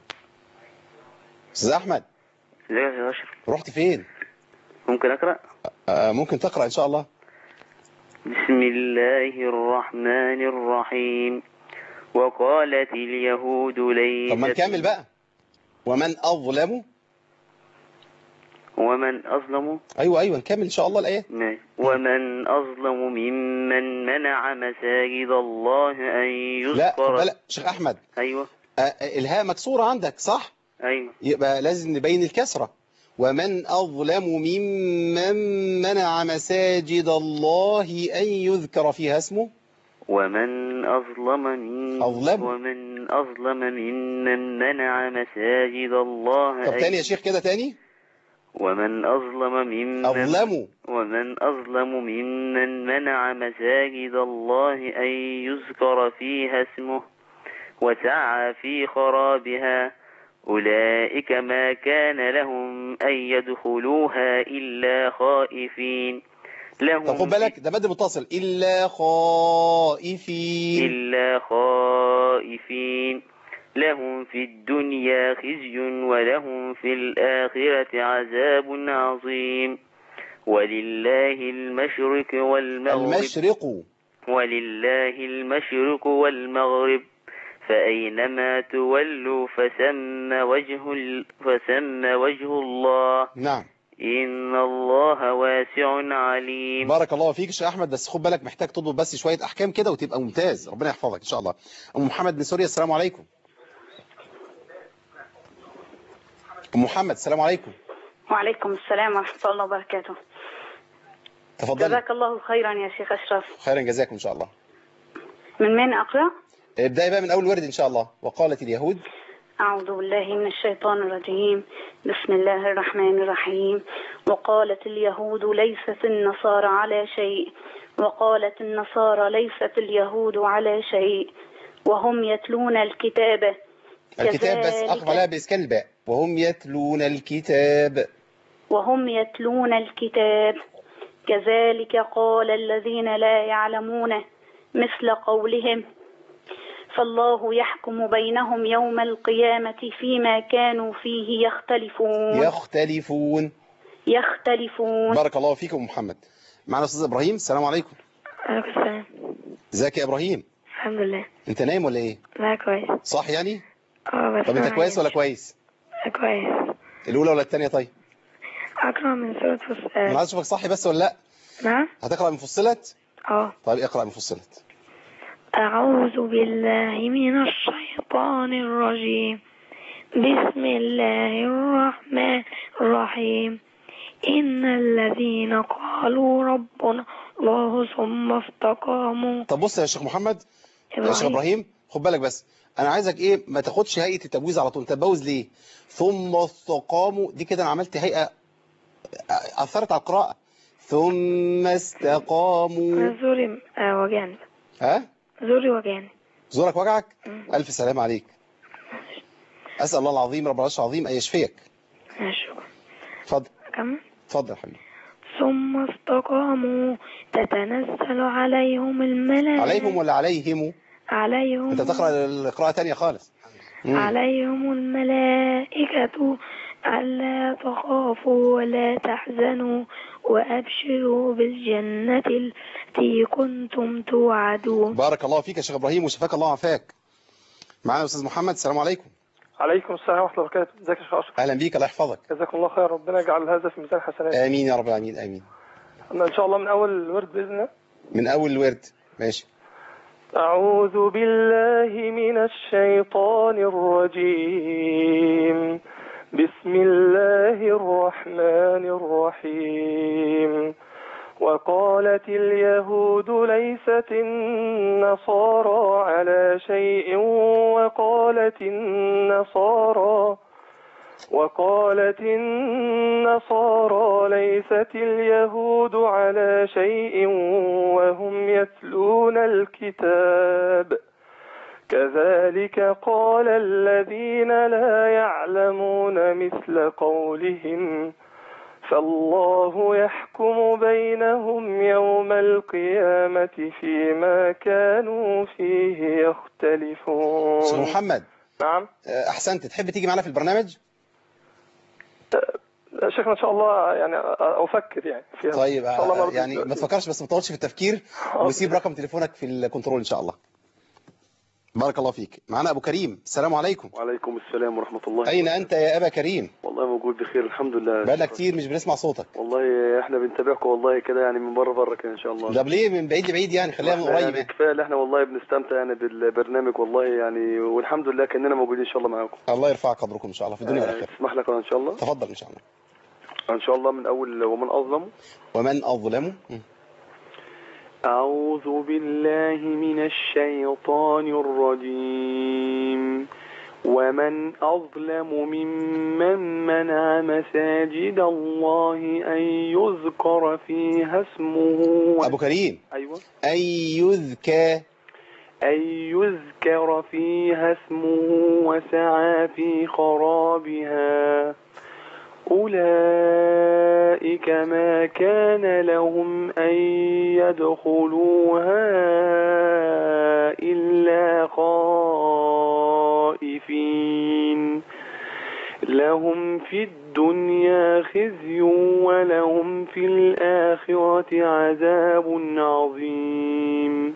أستاذ أحمد ازيك يا شيخ أشرف رحت فين ممكن أقرأ آه، ممكن تقرأ إن شاء الله بسم الله الرحمن الرحيم وقالت اليهود ليست طب ما نكمل بقى ومن أظلم ومن أظلم أيوة أيوة نكمل إن شاء الله الآية ماشي. ومن أظلم ممن منع مساجد الله أن لا خد يذكر بالك شيخ أحمد أيوة آه، آه، الهاء مكسورة عندك صح أيوة يبقى لازم نبين الكسرة ومن أظلم ممن منع مساجد الله أن يذكر فيها اسمه ومن أظلم من أظلم. ومن أظلم ممن منع مساجد الله طب أن- تاني يا شيخ كده تاني ومن أظلم ممن أظلموا ومن أظلم ممن منع مساجد الله أن يذكر فيها اسمه وسعى في خرابها أولئك ما كان لهم أن يدخلوها إلا خائفين لهم طب خد بالك ده مد متصل إلا خائفين إلا خائفين لهم في الدنيا خزي ولهم في الآخرة عذاب عظيم ولله المشرق والمغرب المشرق ولله المشرق والمغرب فأينما تولوا فثم وجه ال... فثم وجه الله نعم إن الله واسع عليم بارك الله فيك يا شيخ أحمد بس خد بالك محتاج تضبط بس شوية أحكام كده وتبقى ممتاز ربنا يحفظك إن شاء الله أم محمد من سوريا السلام عليكم أم محمد السلام عليكم وعليكم السلام ورحمة الله وبركاته تفضلي جزاك الله خيرا يا شيخ أشرف خيرا جزاكم إن شاء الله من من أقرأ؟ ابدأي بقى من أول ورد إن شاء الله وقالت اليهود أعوذ بالله من الشيطان الرجيم بسم الله الرحمن الرحيم وقالت اليهود ليست النصارى على شيء وقالت النصارى ليست اليهود على شيء وهم يتلون الكتاب الكتاب بس كذلك- أقف عليها بإسكان الباء وهم يتلون الكتاب وهم يتلون الكتاب كذلك قال الذين لا يعلمون مثل قولهم فالله يحكم بينهم يوم القيامة فيما كانوا فيه يختلفون يختلفون يختلفون بارك الله فيكم محمد معنا أستاذ إبراهيم السلام عليكم عليكم السلام ازيك يا إبراهيم الحمد لله أنت نايم ولا إيه لا كويس صح يعني اه بس طب أنت أنا كويس ولا عايش. كويس كويس الأولى ولا الثانية طيب أقرأ من سورة فصلت أنا عايز أشوفك صحي بس ولا لا نعم هتقرأ من فصلت اه طيب اقرأ من فصلت أعوذ بالله من الشيطان الرجيم بسم الله الرحمن الرحيم إن الذين قالوا ربنا الله ثم استقاموا طب بص يا شيخ محمد يا شيخ إبراهيم. إبراهيم خد بالك بس أنا عايزك إيه ما تاخدش هيئة التبويز على طول تبوز ليه ثم استقاموا دي كده أنا عملت هيئة أثرت على القراءة ثم استقاموا زوري آه وجعني ها زوري وجعني زورك وجعك ألف سلام عليك أسأل الله العظيم رب العرش العظيم أن يشفيك ماشي اتفضل أكمل اتفضل يا حبيبي ثم استقاموا تتنزل عليهم الملائكة عليهم ولا عليهم عليهم أنت تقرأ القراءة تانية خالص مم. عليهم الملائكة ألا تخافوا ولا تحزنوا وأبشروا بالجنة التي كنتم توعدون بارك الله فيك يا شيخ إبراهيم وشفاك الله وعافاك معانا أستاذ محمد السلام عليكم عليكم السلام ورحمة الله وبركاته ازيك يا شيخ أشرف أهلا بيك الله يحفظك جزاكم الله خير ربنا يجعل هذا في ميزان حسنات آمين يا رب العالمين آمين أنا إن شاء الله من أول الورد بإذن الله من أول الورد ماشي أعوذ بالله من الشيطان الرجيم بسم الله الرحمن الرحيم وقالت اليهود ليست النصارى على شيء وقالت النصارى وقالت النصارى ليست اليهود على شيء وهم يتلون الكتاب كذلك قال الذين لا يعلمون مثل قولهم فالله يحكم بينهم يوم القيامة فيما كانوا فيه يختلفون شيخ محمد نعم آه، أحسنت تحب تيجي معنا في البرنامج شيخنا ان شاء الله يعني افكر يعني فيها طيب ان شاء الله آه، مرة يعني ما تفكرش بس ما تطولش في التفكير وسيب رقم تليفونك في الكنترول إن شاء الله بارك الله فيك معنا أبو كريم السلام عليكم وعليكم السلام ورحمة الله أين أنت يا أبا كريم والله موجود بخير الحمد لله بقالنا كتير مش بنسمع صوتك والله احنا بنتابعكم والله كده يعني من بره بره كده ان شاء الله طب ليه من بعيد لبعيد يعني خليها من إحنا قريب يعني كفايه اللي احنا والله بنستمتع يعني بالبرنامج والله يعني والحمد لله كاننا موجودين ان شاء الله معاكم الله يرفع قدركم إن شاء الله في الدنيا آه، والآخرة تسمح لك ان شاء الله تفضل إن شاء الله ان شاء الله من اول ومن اظلم ومن أظلم أعوذ بالله من الشيطان الرجيم ومن أظلم ممن منع مساجد الله أن يذكر فيها اسمه أبو كريم أيوة أن يذكى أن يذكر فيها اسمه وسعى في خرابها أولئك ما كان لهم أن يدخلوها إلا خائفين لهم في الدنيا خزي ولهم في الآخرة عذاب عظيم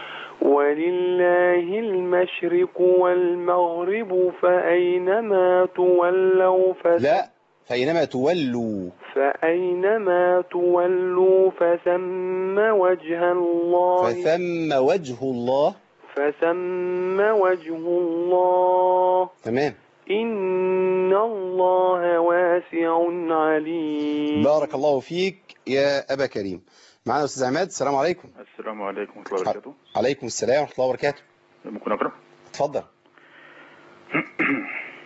ولله المشرق والمغرب فأينما تولوا فثم لا فإنما تولوا فأينما تولوا فثم وجه الله فثم وجه الله فثم وجه الله تمام إن الله واسع عليم بارك الله فيك يا أبا كريم معنا أستاذ عماد السلام عليكم السلام عليكم ورحمة الله وبركاته عليكم السلام ورحمة الله وبركاته ممكن أقرأ اتفضل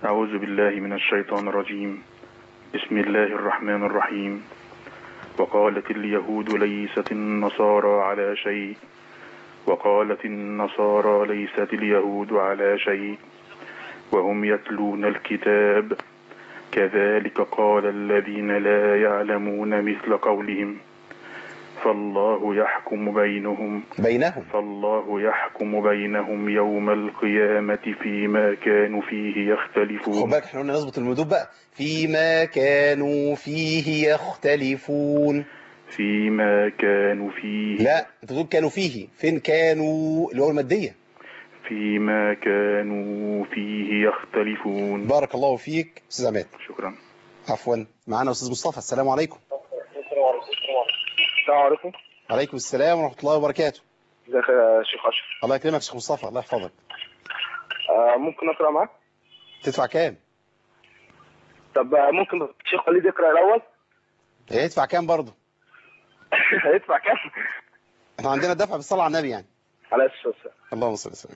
أعوذ بالله من الشيطان الرجيم بسم الله الرحمن الرحيم وقالت اليهود ليست النصارى على شيء وقالت النصارى ليست اليهود على شيء وهم يتلون الكتاب كذلك قال الذين لا يعلمون مثل قولهم فالله يحكم بينهم بينهم فالله يحكم بينهم يوم القيامة فيما كانوا فيه خد يختلفون بالك احنا قلنا نظبط المدود بقى فيما كانوا فيه يختلفون فيما كانوا فيه لا انت بتقول كانوا فيه فين كانوا اللي هو المادية فيما كانوا فيه يختلفون بارك الله فيك استاذ عماد شكرا عفوا معانا استاذ مصطفى السلام عليكم السلام عليكم عليكم السلام ورحمة الله وبركاته ازيك يا شيخ اشرف الله يكرمك يا شيخ مصطفى الله يحفظك آه ممكن اقرا معاك تدفع كام طب آه، ممكن الشيخ وليد يقرا الاول هيدفع كام برضه هيدفع كام احنا عندنا دفع بالصلاة على النبي يعني على الصلاه والسلام اللهم صل وسلم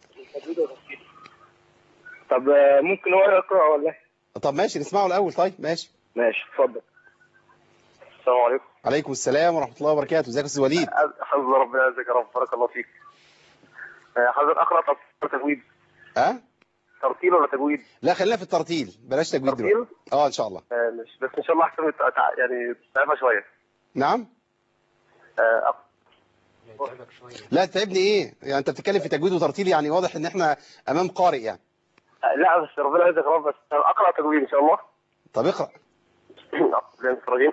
طب آه، ممكن هو يقرا ولا إيه؟ طب ماشي نسمعه الاول طيب ماشي ماشي اتفضل السلام عليكم عليكم السلام ورحمة الله وبركاته ازيك يا استاذ وليد حفظ ربنا يعزك يا رب بارك الله فيك آه، حضرتك اقرا ترتيل ولا تجويد ها ترتيل ولا تجويد لا خلينا في الترتيل بلاش تجويد دلوقتي اه ان شاء الله آه، مش بس ان شاء الله احسن تع- تع- يعني تعبها شويه نعم آه، أق- لا تعبني ايه يعني انت بتتكلم في تجويد وترتيل يعني واضح ان احنا امام قارئ يعني آه، لا بس ربنا يعزك يا رب بس اقرا تجويد ان شاء الله طب اقرا أعوذ الرجيم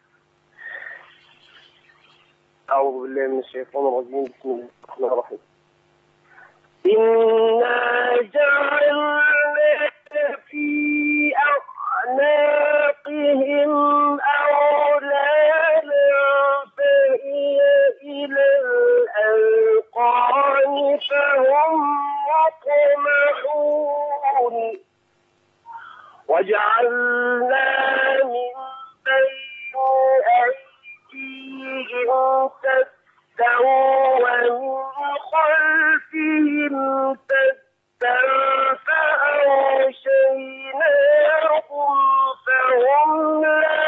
أعوذ بالله من الشيطان الرجيم بسم الله الرحمن الرحيم إنا جعلنا في أعناقهم أغلالا فهي إلى الأذقان فهم مقمحون وجعلنا من بين أيديهم سدا ومن خلفهم سدا فأغشيناهم فهم لا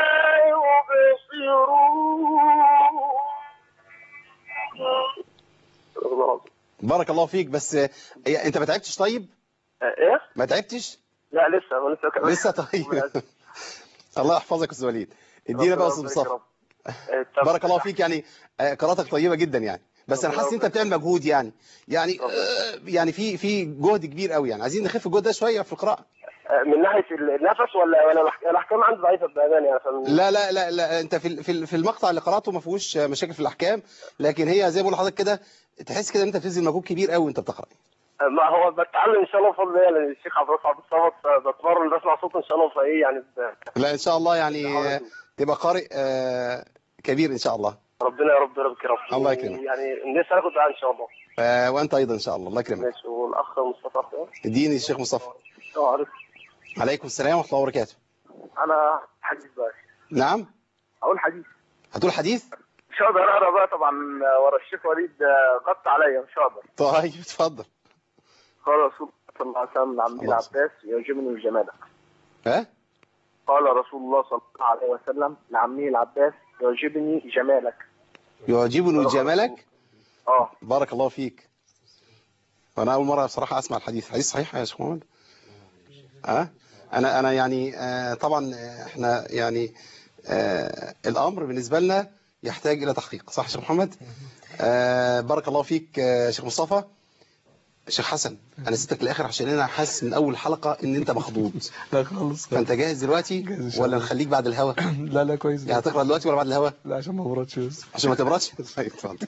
يبصرون بارك الله فيك بس آه، إيه، انت ما تعبتش طيب ايه؟ ما تعبتش لا لسه أنا لسه كمان. لسه طيب الله يحفظك يا استاذ وليد ادينا بقى يا استاذ مصطفى بارك الله فيك يعني آه، قراءتك طيبة جدا يعني بس انا حاسس ان انت بتعمل مجهود يعني يعني آه، يعني في في جهد كبير قوي يعني عايزين نخف الجهد ده شويه في القراءه من ناحيه النفس ولا ولا الأحك- الاحكام عندي ضعيفه بامانه يعني عشان لا لا لا لا انت في ال- في ال- في المقطع اللي قراته ما فيهوش مشاكل في الاحكام لكن هي زي ما بقول لحضرتك كده تحس كده ان انت بتبذل مجهود كبير قوي وانت بتقرا ما هو بتعلم ان شاء الله بفضل الله يعني الشيخ عبد الرحمن عبد الصمد بتمرن بسمع صوته ان شاء الله فايه يعني ب- لا ان شاء الله يعني آه، تبقى قارئ آه، كبير ان شاء الله ربنا يا رب يربك يا رب الله يكرمك. يعني الناس هناخد دعاء ان شاء الله آه، وانت ايضا ان شاء الله الله يكرمك ماشي والاخ مصطفى أخويا. اديني الشيخ مصطفى اه عارف عليكم السلام ورحمه الله وبركاته انا حديث بقى نعم اقول حديث هتقول حديث مش هقدر اقرا بقى طبعا ورا الشيخ وليد آه، غطى عليا مش هقدر طيب اتفضل قال رسول الله صلى الله عليه وسلم لعمي العباس يعجبني جمالك ها قال رسول الله صلى الله عليه وسلم لعمه العباس يعجبني جمالك يعجبني جمالك اه بارك الله فيك وانا اول مره بصراحه اسمع الحديث حديث صحيح يا شيخ محمد اه انا انا يعني آه طبعا آه، احنا يعني آه الامر بالنسبه لنا يحتاج الى تحقيق صح يا شيخ محمد آه بارك الله فيك آه شيخ مصطفى شيخ حسن انا سبتك الاخر عشان انا حاسس من اول حلقه ان انت مخضوض لا خالص فانت جاهز دلوقتي ولا نخليك بعد الهوا لا لا كويس يعني هتقرا دلوقتي ولا بعد الهوا لا عشان ما بردش بس عشان ما تبردش طيب اتفضل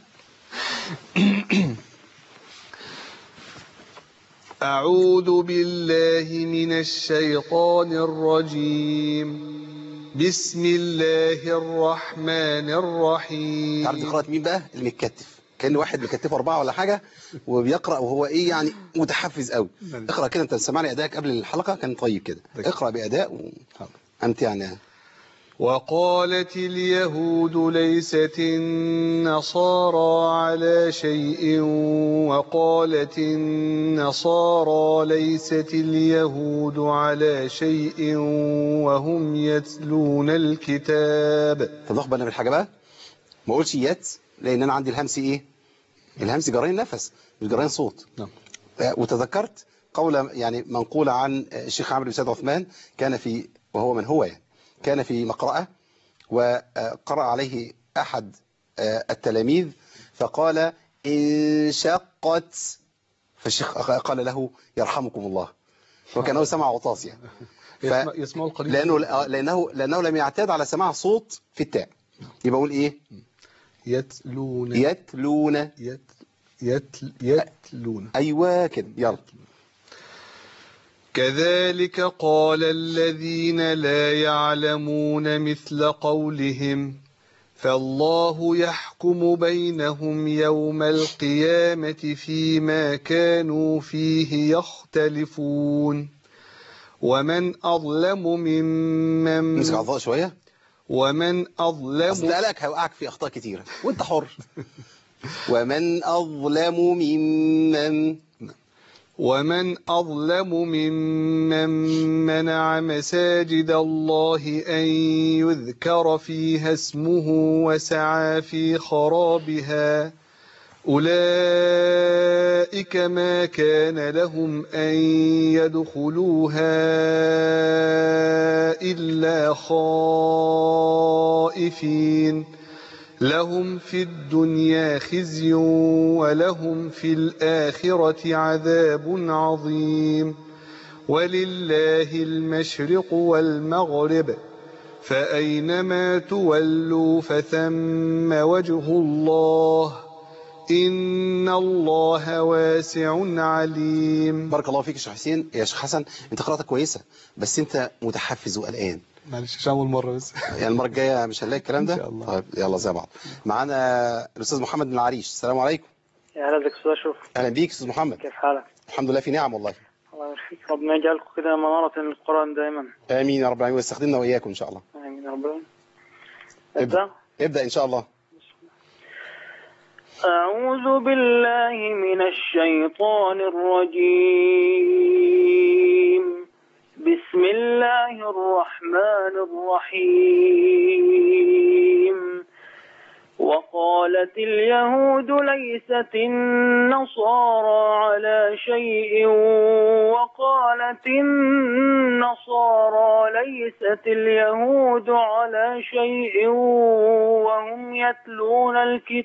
أعوذ بالله من الشيطان الرجيم بسم الله الرحمن الرحيم تعرف دي قراءة مين بقى اللي متكتف كان واحد مكتفه أربعة ولا حاجة وبيقرأ وهو إيه يعني متحفز قوي اقرأ كده أنت سمعني أدائك قبل الحلقة كان طيب كده اقرأ بأداء و... أنت يعني وقالت اليهود ليست النصارى على شيء وقالت النصارى ليست اليهود على شيء وهم يتلون الكتاب تاخد بالنا من حاجه بقى ما اقولش يت لان انا عندي الهمس ايه الهمس جرين نفس مش جرين صوت نعم آه، وتذكرت قولة يعني منقولة عن آه، الشيخ عمرو بن سيد عثمان كان في وهو من هو يعني كان في مقرأة وقرأ عليه أحد آه، التلاميذ فقال انشقت فالشيخ قال له يرحمكم الله وكانه سمع عطاس يعني يسمع, يسمع القريب لأنه لأنه لأنه لم يعتاد على سماع صوت في التاء يبقى أقول إيه يتلون يتلون يت يتل يتلون أيوة كده يلا كذلك قال الذين لا يعلمون مثل قولهم فالله يحكم بينهم يوم القيامة فيما كانوا فيه يختلفون ومن أظلم ممن امسك عضاء شوية ومن أظلم أصل قالك هيوقعك في أخطاء كتيرة وأنت حر ومن أظلم ممن ومن أظلم ممن منع مساجد الله أن يذكر فيها اسمه وسعى في خرابها أولئك ما كان لهم أن يدخلوها إلا خائفين لهم في الدنيا خزي ولهم في الآخرة عذاب عظيم ولله المشرق والمغرب فأينما تولوا فثم وجه الله إن الله واسع عليم بارك الله فيك يا شيخ حسين يا شيخ حسن انت قراءتك كويسة بس انت متحفز وقلقان معلش عشان أول مرة بس يعني المرة الجاية مش هنلاقي الكلام ده إن شاء الله. طيب يلا زي بعض معانا الأستاذ محمد بن العريش السلام عليكم يا هلا ازيك يا استاذ اشرف أهلا بيك أستاذ محمد كيف حالك؟ الحمد لله في نعم والله الله يبارك فيك ربنا يجعلكم كده منارة للقرآن دائما آمين يا رب العالمين ويستخدمنا وإياكم إن شاء الله آمين يا رب العالمين ابدأ ابدأ إن شاء الله أعوذ بالله من الشيطان الرجيم بسم الله الرحمن الرحيم وقالت اليهود ليست النصارى على شيء وقالت النصارى ليست اليهود على شيء وهم يتلون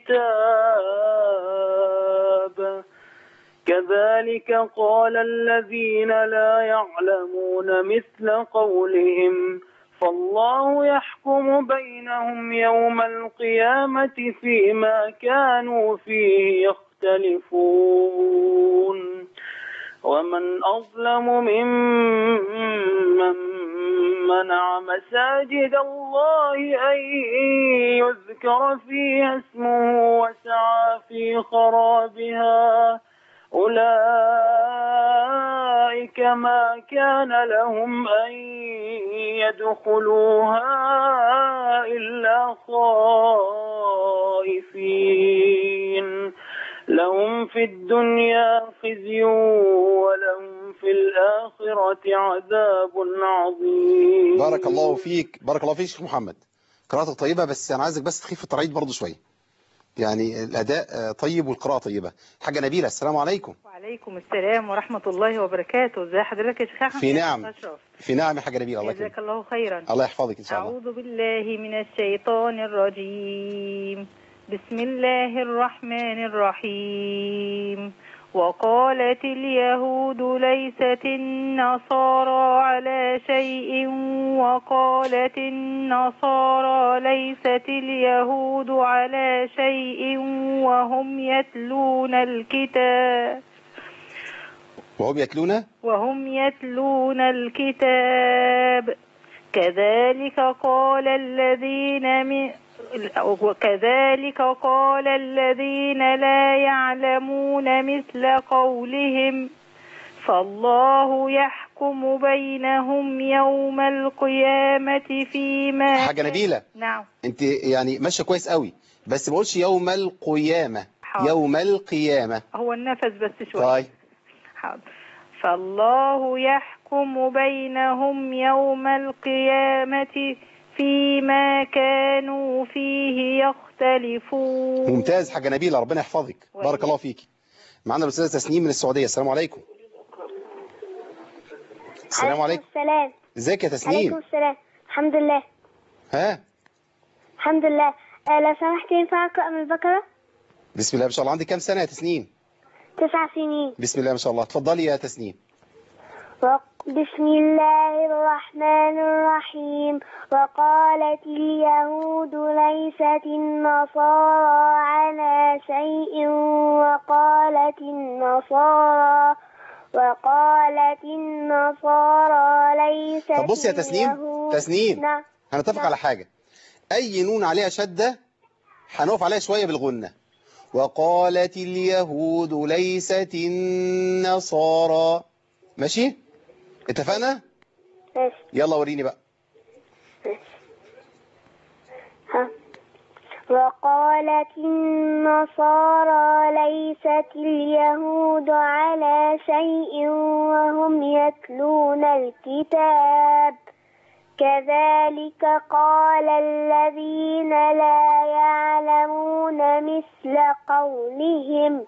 الكتاب كذلك قال الذين لا يعلمون مثل قولهم فالله يحكم بينهم يوم القيامة فيما كانوا فيه يختلفون ومن أظلم ممن منع مساجد الله أن يذكر فيها اسمه وسعى في خرابها أولئك ما كان لهم أن يدخلوها إلا خائفين لهم في الدنيا خزي ولهم في الآخرة عذاب عظيم بارك الله فيك بارك الله فيك شيخ محمد قراءتك طيبة بس أنا عايزك بس تخيف الترعيد برضو شوية يعني الأداء آه، طيب والقراءة طيبة حاجة نبيلة السلام عليكم وعليكم السلام ورحمة الله وبركاته ازي حضرتك يا شيخ أحمد في نعم أشرف في نعم يا حاجة نبيلة الله جزاك يكرمك الله خيرا الله يحفظك إن شاء الله أعوذ بالله من الشيطان الرجيم بسم الله الرحمن الرحيم وقالت اليهود ليست النصارى على شيء وقالت النصارى ليست اليهود على شيء وهم يتلون الكتاب وهم يتلون وهم يتلون الكتاب كذلك قال الذين من وكذلك قال الذين لا يعلمون مثل قولهم فالله يحكم بينهم يوم القيامة فيما حاجة نبيلة نعم انت يعني ماشيه كويس قوي بس ما قولش يوم القيامة حاضر. يوم القيامة هو النفس بس شوية طيب حاضر فالله يحكم بينهم يوم القيامة فيما كانوا فيه يختلفون ممتاز حاجة نبيلة ربنا يحفظك بارك الله فيك معانا الأستاذة تسنيم من السعودية السلام عليكم السلام عليكم السلام ازيك يا عليكم تسنيم السلام الحمد لله ها الحمد لله آه لو سمحت ينفع أقرأ من البقرة بسم الله ما شاء الله عندك كام سنة يا تسنيم تسع سنين بسم الله ما شاء الله اتفضلي يا تسنيم وق- بسم الله الرحمن الرحيم وقالت اليهود ليست النصارى على شيء وقالت النصارى وقالت النصارى ليست طب بصي يا تسنيم اليهود- تسنيم نعم هنتفق على حاجة أي نون عليها شدة هنقف عليها شوية بالغنة وقالت اليهود ليست النصارى ماشي اتفقنا ماشي يلا وريني بقى ها. وقالت النصارى ليست اليهود على شيء وهم يتلون الكتاب كذلك قال الذين لا يعلمون مثل قولهم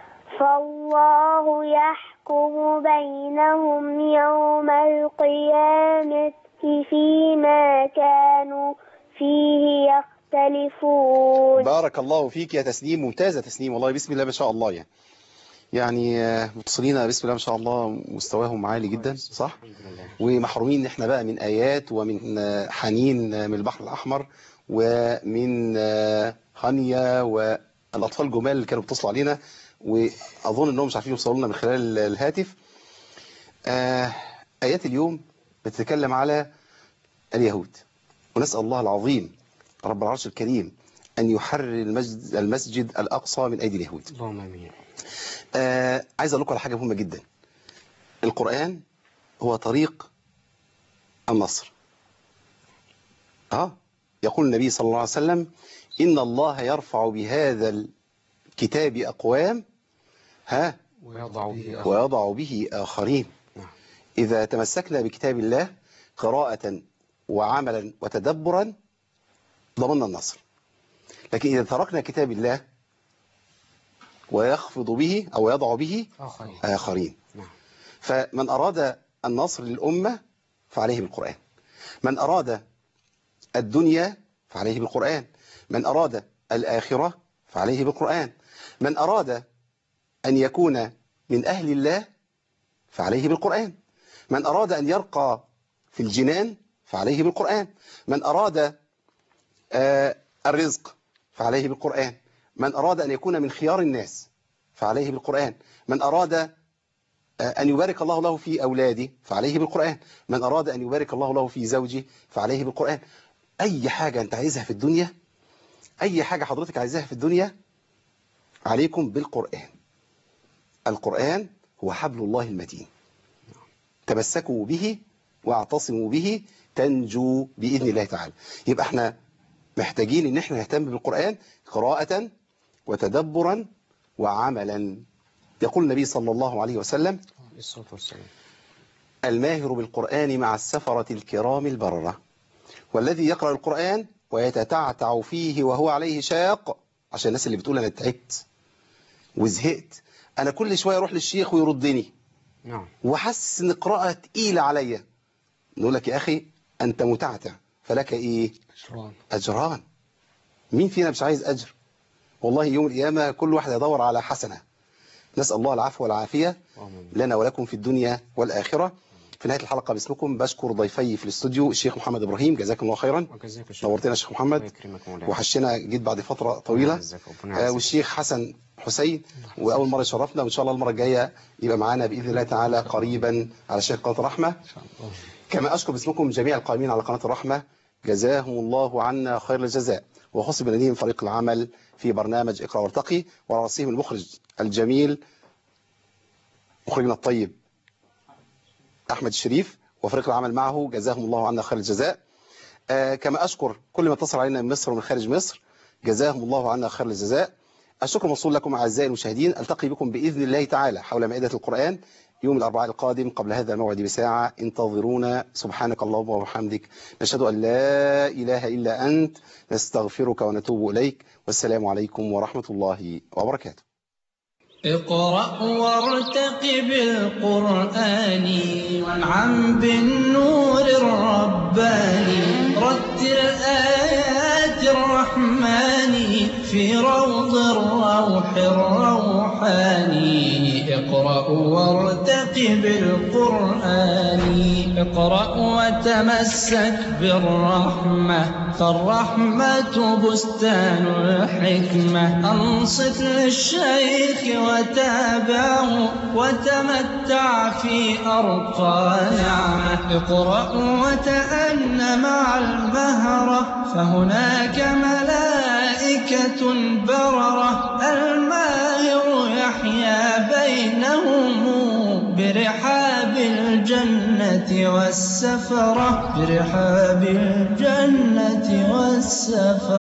فالله يحكم بينهم يوم القيامة فيما كانوا فيه يختلفون بارك الله فيك يا تسنيم ممتازة تسنيم والله بسم الله ما شاء الله يعني يعني آه، متصلين بسم الله ما شاء الله مستواهم عالي جدا صح ومحرومين احنا بقى من آيات ومن آه، حنين آه، من البحر الأحمر ومن آه، هانيا والأطفال الجمال اللي كانوا بيتصلوا علينا وأظن أنهم مش عارفين يوصلوا لنا من خلال الهاتف آه، آيات اليوم بتتكلم على اليهود ونسأل الله العظيم رب العرش الكريم أن يحرر المسجد, المسجد الأقصى من أيدي اليهود اللهم امين آه عايز أقول لكم على حاجة مهمة جدا القرآن هو طريق النصر آه يقول النبي صلى الله عليه وسلم إن الله يرفع بهذا الكتاب أقوام ها ويضع به آخر. ويضع به آخرين إذا تمسكنا بكتاب الله قراءة وعملا وتدبرا ضمننا النصر لكن إذا تركنا كتاب الله ويخفض به أو يضع به آخرين آخرين نعم. فمن أراد النصر للأمة فعليه بالقرآن من أراد الدنيا فعليه بالقرآن من أراد الآخرة فعليه بالقرآن من أراد أن يكون من أهل الله فعليه بالقرآن من أراد أن يرقى في الجنان فعليه بالقرآن من أراد آه، الرزق فعليه بالقرآن من أراد أن يكون من خيار الناس فعليه بالقرآن من أراد آه، أن يبارك الله له في أولاده فعليه بالقرآن من أراد أن يبارك الله له في زوجه فعليه بالقرآن أي حاجة أنت عايزها في الدنيا أي حاجة حضرتك عايزها في الدنيا عليكم بالقرآن القرآن هو حبل الله المتين تمسكوا به واعتصموا به تنجو بإذن الله تعالى يبقى احنا محتاجين ان احنا نهتم بالقرآن قراءة وتدبرا وعملا يقول النبي صلى الله عليه وسلم الصلاة والسلام الماهر بالقرآن مع السفرة الكرام البررة والذي يقرأ القرآن ويتتعتع فيه وهو عليه شاق عشان الناس اللي بتقول أنا تعبت وزهقت أنا كل شوية أروح للشيخ ويردني نعم وحس ان قراءة تقيلة عليا نقول لك يا أخي أنت متعتع فلك إيه شران أجران مين فينا مش عايز أجر والله يوم القيامة كل واحد يدور على حسنة نسأل الله العفو والعافية لنا ولكم في الدنيا والآخرة في نهاية الحلقة باسمكم بشكر ضيفي في الاستوديو الشيخ محمد إبراهيم جزاكم الله خيرا وجزاك الله نورتنا يا شيخ محمد يكرمك مولانا وحشنا جيت بعد فترة طويلة يعزك ربنا آه، يعزك. والشيخ حسن حسين وأول مرة شرفنا وإن شاء الله المرة الجاية يبقى معانا بإذن الله تعالى قريبا على شيخ قناة الرحمة كما أشكر باسمكم جميع القائمين على قناة الرحمة جزاهم الله عنا خير الجزاء وخص بنديهم فريق العمل في برنامج اقرأ وارتقي وعلى رأسهم المخرج الجميل مخرجنا الطيب أحمد الشريف وفريق العمل معه جزاهم الله عنا خير الجزاء آه، كما أشكر كل من اتصل علينا من مصر ومن خارج مصر جزاهم الله عنا خير الجزاء الشكر موصول لكم أعزائي المشاهدين ألتقي بكم بإذن الله تعالى حول مائدة القرآن يوم الأربعاء القادم قبل هذا الموعد بساعة انتظرونا سبحانك اللهم وبحمدك نشهد أن لا إله إلا أنت نستغفرك ونتوب إليك والسلام عليكم ورحمة الله وبركاته اقرأ وارتقب القرآن وانعم بالنور الرباني رتل آيات الرحمن في روض الروح الروحاني اقرأ وارتقب القرآن اقرأ وتمسك بالرحمة فالرحمة بستان الحكمة أنصت للشيخ وتابعه وتمتع في أرقى نعمة اقرأ وتأن مع المهرة فهناك ملائكة بررة الماهر يحيا بينهم برحاب الجنة والسفرة برحاب الجنة والسفرة